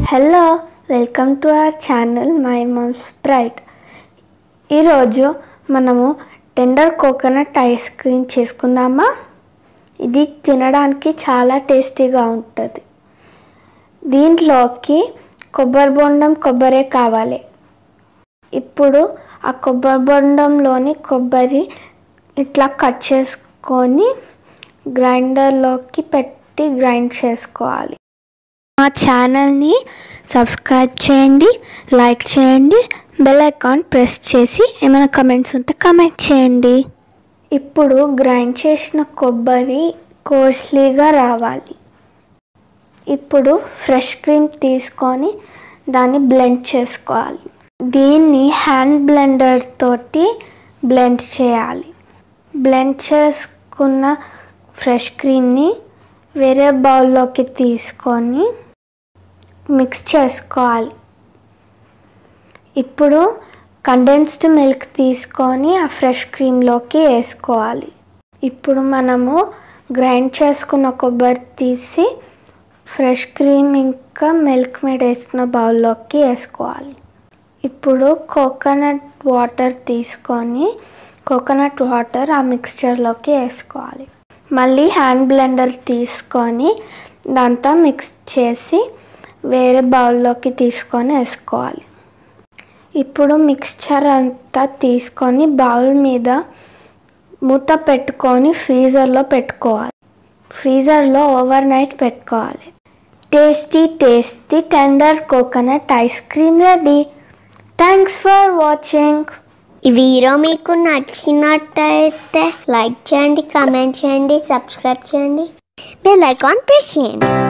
hello welcome to our channel my mom's bright ఈరోజు మనము tender coconut ice cream చేసుకుందామా ఇది తినడానికి చాలా టేస్టీగా ఉంటుంది దీంట్లోకి కొబ్బరి బొండం కొబ్బరే కావాలి ఇప్పుడు ఆ కొబ్బరి బొండంలోని కొబ్బరి ఇట్లా కట్ చేసుకొని గ్రైండర్లోకి పెట్టి గ్రైండ్ చేసుకోవాలి మా ఛానల్ని సబ్స్క్రైబ్ చేయండి లైక్ చేయండి బెల్ ఐకాన్ ప్రెస్ చేసి ఏమైనా కమెంట్స్ ఉంటే కమెంట్ చేయండి ఇప్పుడు గ్రైండ్ చేసిన కొబ్బరి కోర్స్లీగా రావాలి ఇప్పుడు ఫ్రెష్ క్రీమ్ తీసుకొని దాన్ని బ్లెండ్ చేసుకోవాలి దీన్ని హ్యాండ్ బ్లెండర్ తోటి బ్లెండ్ చేయాలి బ్లెండ్ చేసుకున్న ఫ్రెష్ క్రీమ్ని వేరే బౌల్లోకి తీసుకొని మిక్స్ చేసుకోవాలి ఇప్పుడు కండెన్స్డ్ మిల్క్ తీసుకొని ఆ ఫ్రెష్ క్రీమ్లోకి వేసుకోవాలి ఇప్పుడు మనము గ్రైండ్ చేసుకున్న కొబ్బరి తీసి ఫ్రెష్ క్రీమ్ ఇంకా మిల్క్ మీద వేసిన బౌల్లోకి వేసుకోవాలి ఇప్పుడు కోకోనట్ వాటర్ తీసుకొని కోకోనట్ వాటర్ ఆ మిక్స్చర్లోకి వేసుకోవాలి మళ్ళీ హ్యాండ్ బ్లెండర్ తీసుకొని దాంతో మిక్స్ చేసి వేరే బౌల్లోకి తీసుకొని వేసుకోవాలి ఇప్పుడు మిక్స్చర్ అంతా తీసుకొని బౌల్ మీద మూత పెట్టుకొని ఫ్రీజర్లో పెట్టుకోవాలి ఫ్రీజర్లో ఓవర్ నైట్ పెట్టుకోవాలి tasty tasty tender coconut ice cream ready thanks for watching ఈ వీడియో మీకు నచ్చినట్టయితే లైక్ చేయండి కామెంట్ చేయండి సబ్స్క్రైబ్ చేయండి బెల్ ఐకాన్ ప్రెస్ చేయండి